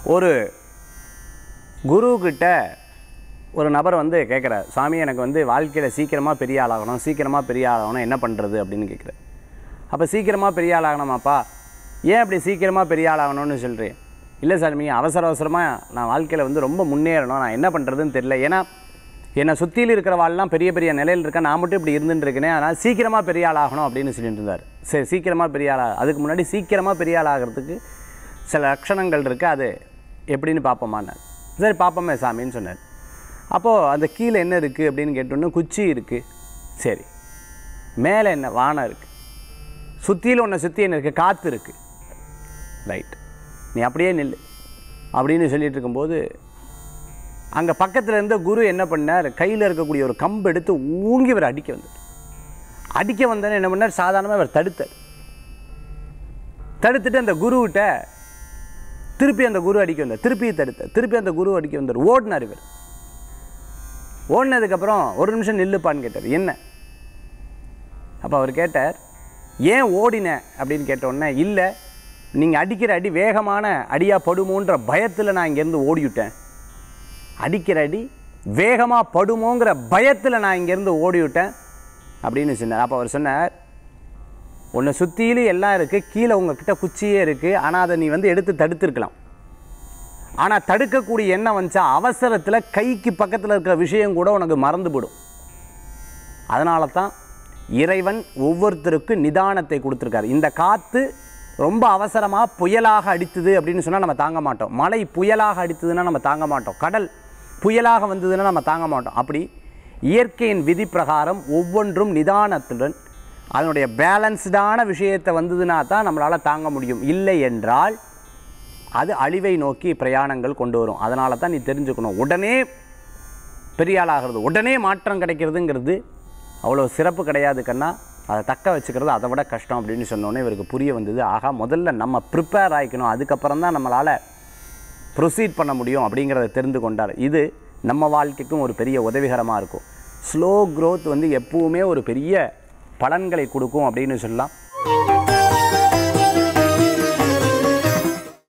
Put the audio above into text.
ஒரு குருக்கிட்ட ஒரு நபர் வந்து கேட்குறார் சாமி எனக்கு வந்து வாழ்க்கையில் சீக்கிரமாக பெரிய ஆளாகணும் சீக்கிரமாக பெரிய ஆளாகணும் என்ன பண்ணுறது அப்படின்னு கேட்குறாரு அப்போ சீக்கிரமாக பெரிய ஆளாகணுமாப்பா ஏன் அப்படி சீக்கிரமாக பெரிய ஆளாகணும்னு சொல்கிறேன் இல்லை சாமி அவசர அவசரமாக நான் வாழ்க்கையில் வந்து ரொம்ப முன்னேறணும் நான் என்ன பண்ணுறதுன்னு தெரியல ஏன்னா என்னை சுற்றியில் இருக்கிறவாள்லாம் பெரிய பெரிய நிலையில் இருக்கேன் நான் மட்டும் இப்படி இருந்துட்டு இருக்கேனே அதனால் சீக்கிரமாக பெரிய ஆளாகணும் அப்படின்னு சொல்லிட்டு இருந்தார் சரி சீக்கிரமாக பெரிய ஆளாக அதுக்கு முன்னாடி சீக்கிரமாக பெரிய ஆளாகிறதுக்கு சில லட்சணங்கள் இருக்குது அது எப்படின்னு பார்ப்போமான்னார் சரி பார்ப்போமே சாமின்னு சொன்னார் அப்போது அந்த கீழே என்ன இருக்குது அப்படின்னு கேட்டோன்னே குச்சி இருக்குது சரி மேலே என்ன வானம் இருக்குது சுற்றியில் ஒன்று சுற்றி என்ன இருக்குது காற்று இருக்குது ரைட் நீ அப்படியே நில்லு அப்படின்னு சொல்லிட்டு இருக்கும்போது அங்கே பக்கத்தில் இருந்த குரு என்ன பண்ணார் கையில் இருக்கக்கூடிய ஒரு கம்பு எடுத்து ஊங்கி இவர் அடிக்க வந்தார் அடிக்க வந்தோன்னே என்ன பண்ணார் சாதாரணமாக இவர் தடுத்தார் தடுத்துட்டு அந்த குருவிட்ட திருப்பி அந்த குரு அடிக்க வந்தார் திருப்பி தடுத்தார் திருப்பி அந்த குரு அடிக்க வந்தார் ஓடினார் இவர் ஓடினதுக்கப்புறம் ஒரு நிமிஷம் நில்லுப்பான்னு கேட்டார் என்ன அப்போ அவர் கேட்டார் ஏன் ஓடின அப்படின்னு கேட்ட உடனே இல்லை நீங்கள் அடிக்கிற அடி வேகமான அடியாக படுமோன்ற பயத்தில் நான் இங்கேருந்து ஓடிவிட்டேன் அடிக்கிற அடி வேகமாக படுமோங்கிற பயத்தில் நான் இங்கேருந்து ஓடிவிட்டேன் அப்படின்னு சொன்னார் அப்போ அவர் சொன்னார் உன்னை சுற்றிலும் எல்லாம் இருக்குது கீழே உங்ககிட்ட குச்சியே இருக்குது ஆனால் அதை நீ வந்து எடுத்து தடுத்துருக்கலாம் ஆனால் தடுக்கக்கூடிய எண்ணம் வந்துச்சா அவசரத்தில் கைக்கு பக்கத்தில் இருக்கிற விஷயம் கூட உனக்கு மறந்து போடும் அதனால தான் இறைவன் ஒவ்வொருத்தருக்கு நிதானத்தை கொடுத்துருக்காரு இந்த காற்று ரொம்ப அவசரமாக புயலாக அடித்தது அப்படின்னு சொன்னால் நம்ம தாங்க மாட்டோம் மழை புயலாக அடித்ததுன்னா நம்ம தாங்க மாட்டோம் கடல் புயலாக வந்ததுன்னா நம்ம தாங்க மாட்டோம் அப்படி இயற்கையின் விதி பிரகாரம் ஒவ்வொன்றும் நிதானத்துடன் அதனுடைய பேலன்ஸ்டான விஷயத்தை வந்ததுன்னா தான் நம்மளால் தாங்க முடியும் இல்லை என்றால் அது அழிவை நோக்கி பிரயாணங்கள் கொண்டு வரும் அதனால தான் நீ தெரிஞ்சுக்கணும் உடனே பெரிய ஆளாகிறது உடனே மாற்றம் கிடைக்கிறதுங்கிறது அவ்வளோ சிறப்பு கிடையாது கண்ணா அதை தக்க வச்சுக்கிறது அதை விட கஷ்டம் அப்படின்னு சொன்னோன்னே இவருக்கு புரிய வந்தது ஆகா முதல்ல நம்ம ப்ரிப்பேர் ஆகிக்கணும் அதுக்கப்புறம் தான் நம்மளால் ப்ரொசீட் பண்ண முடியும் அப்படிங்கிறத தெரிந்து கொண்டார் இது நம்ம வாழ்க்கைக்கும் ஒரு பெரிய உதவிகரமாக இருக்கும் ஸ்லோ growth வந்து எப்பவுமே ஒரு பெரிய பலன்களை கொடுக்கும் அப்படின்னு சொல்லலாம்